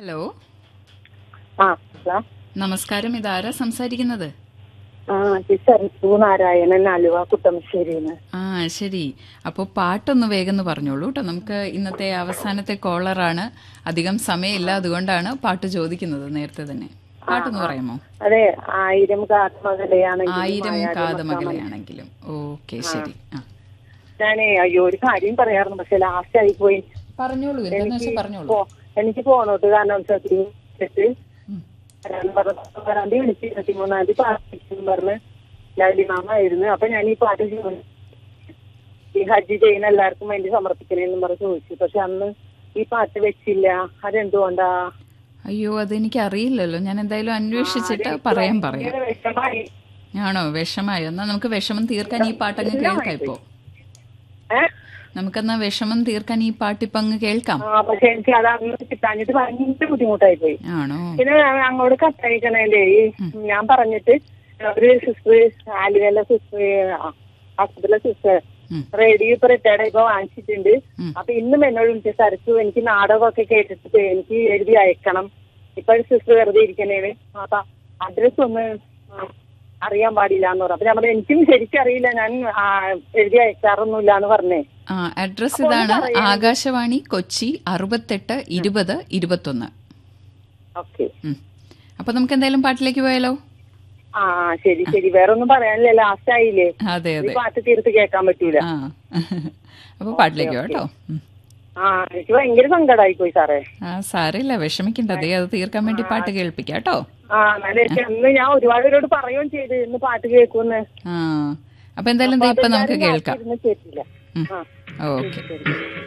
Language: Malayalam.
ഹലോ ആ ഹലോ നമസ്കാരം ഇതാരാ സംസാരിക്കുന്നത് ആ ടീച്ചർ സു നാരായണൻ ആലുവ കുട്ടമശ്ശേരിന്ന് ആ ശരി അപ്പോൾ പാട്ടൊന്ന് വേഗം ഒന്ന് പറഞ്ഞോളൂ കേട്ടോ നമുക്ക് ഇന്നത്തെ അവസാനത്തെ കോളറാണ് അധികം സമയമില്ല അതുകൊണ്ടാണ് പാട്ട് ചോദിക്കുന്നത് നേരത്തെ തന്നെ പാട്ടൊന്ന് പറയാമോ അതെ ആയിരം കാത്മകലയാണെങ്കിൽ ആയിരം കാതമകലയാണെങ്കിലും ഓക്കെ ശരി ആ ഞാനേ അയ്യോ ഒരു കാര്യം പറയാറുണ്ട് പക്ഷെ ലാസ്റ്റ് ആയി പോയി പറഞ്ഞോളൂ എന്താന്ന് വെച്ചാൽ പറഞ്ഞോളൂ പോ- എനിക്ക് പോണോട്ട് കാരണം വെച്ചിട്ട് വരാൻ പറഞ്ഞ- വരാൻ തീയതി വിളിച്ച് ഇരുപത്തിമൂന്നാം തീയതി പാട്ട് പറഞ്ഞ് ലളിമാമായിരുന്നു അപ്പൊ ഞാൻ ഈ പാട്ട് ചോദിച്ചു ഈ ഹജ്ജ് ചെയ്യുന്ന എല്ലാവർക്കും വേണ്ടി സമർപ്പിക്കണേന്ന് പറഞ്ഞ് ചോദിച്ചു പക്ഷെ അന്ന് ഈ പാട്ട് വെച്ചില്ല അതെന്തുകൊണ്ടാ അയ്യോ അതെനിക്ക് അറിയില്ലല്ലോ ഞാൻ എന്തായാലും അന്വേഷിച്ചിട്ട് പറയാൻ പറയാം ഭയങ്കര വിഷമായി ആണോ വിഷമായോ എന്നാ നമുക്ക് വിഷമം തീർക്കാൻ ഈ പാട്ടങ്ങ് കേൾക്കാം ഇപ്പോ ഏഹ് നമുക്കെന്നാ വിഷമം തീർക്കാൻ ഈ പാട്ടിപ്പോ അങ്ങ് കേൾക്കാം ആ പക്ഷെ എനിക്ക് അത് അന്ന് കിട്ടാഞ്ഞിട്ട് ഭയങ്കര ബുദ്ധിമുട്ടായി പോയി ആണോ പിന്നെ ഞാൻ അങ്ങോട്ട് കത്തയക്കണേലേ ഈ ഞാൻ പറഞ്ഞിട്ട് ഒരു സിസ്റ്റർ ആലുവയിലെ സിസ്റ്റർ ഹോസ്പിറ്റലിലെ സിസ്റ്റർ ഉം. റേഡിയോ ഇപ്പൊ റിട്ടയർഡ് ഇപ്പൊ വാങ്ങിച്ചിട്ടുണ്ട് ഉം. അപ്പൊ ഇന്നും എന്നോട് വിളിച്ച സരസു എനിക്ക് നാടകമൊക്കെ കേട്ടിട്ട് എനിക്ക് എഴുതി അയക്കണം ഇപ്പൊ സിസ്റ്റർ വെറുതെ ഇരിക്കണേന് അപ്പൊ അഡ്രസ് ഒന്ന് ആ, അറിയാൻ പാടില്ല എന്ന് പറഞ്ഞു അപ്പൊ ഞാൻ പറഞ്ഞു എനിക്കും ശരിക്കും അറിയില്ല ഞാൻ ആ, എഴുതി അയക്കാറൊന്നുമില്ല എന്ന് പറഞ്ഞേ ആ അഡ്രസ് ഇതാണ് ആകാശവാണി കൊച്ചി അറുപത്തെട്ട് ഇരുപത് ഇരുപത്തൊന്ന് ഓക്കെ ഉം. അപ്പൊ നമുക്ക് എന്തായാലും പാട്ടിലേക്ക് പോയാലോ ആ ശരി ശരി വേറെ ഒന്നും പറയാനില്ല ലാസ്റ്റ് ആയില്ലേ അതെ ഈ അതെ പാട്ട് തീർത്ത് കേൾക്കാൻ പറ്റൂല ആ അപ്പൊ പാട്ടിലേക്ക് പോവാം കേട്ടോ ഉം. ആ എനിക്ക് ഭയങ്കര സങ്കടമായി പോയി സാറേ ആ സാരമില്ല വിഷമിക്കണ്ട അതേ അത് തീർക്കാൻ വേണ്ടി പാട്ട് കേൾപ്പിക്കാം കേട്ടോ ആ എന്നാലും എനിക്ക് അന്ന് ഞാൻ ഒരുപാട് പേരോട് പറയുകയും ചെയ്ത് ഇന്ന് പാട്ട് കേൾക്കുമെന്ന് ആ അപ്പൊ എന്തായാലും ദേ ഇപ്പൊ നമുക്ക് കേൾക്കാം ഇരുന്ന് കേട്ടില്ല ഉം. ആ ഓക്കെ ശരി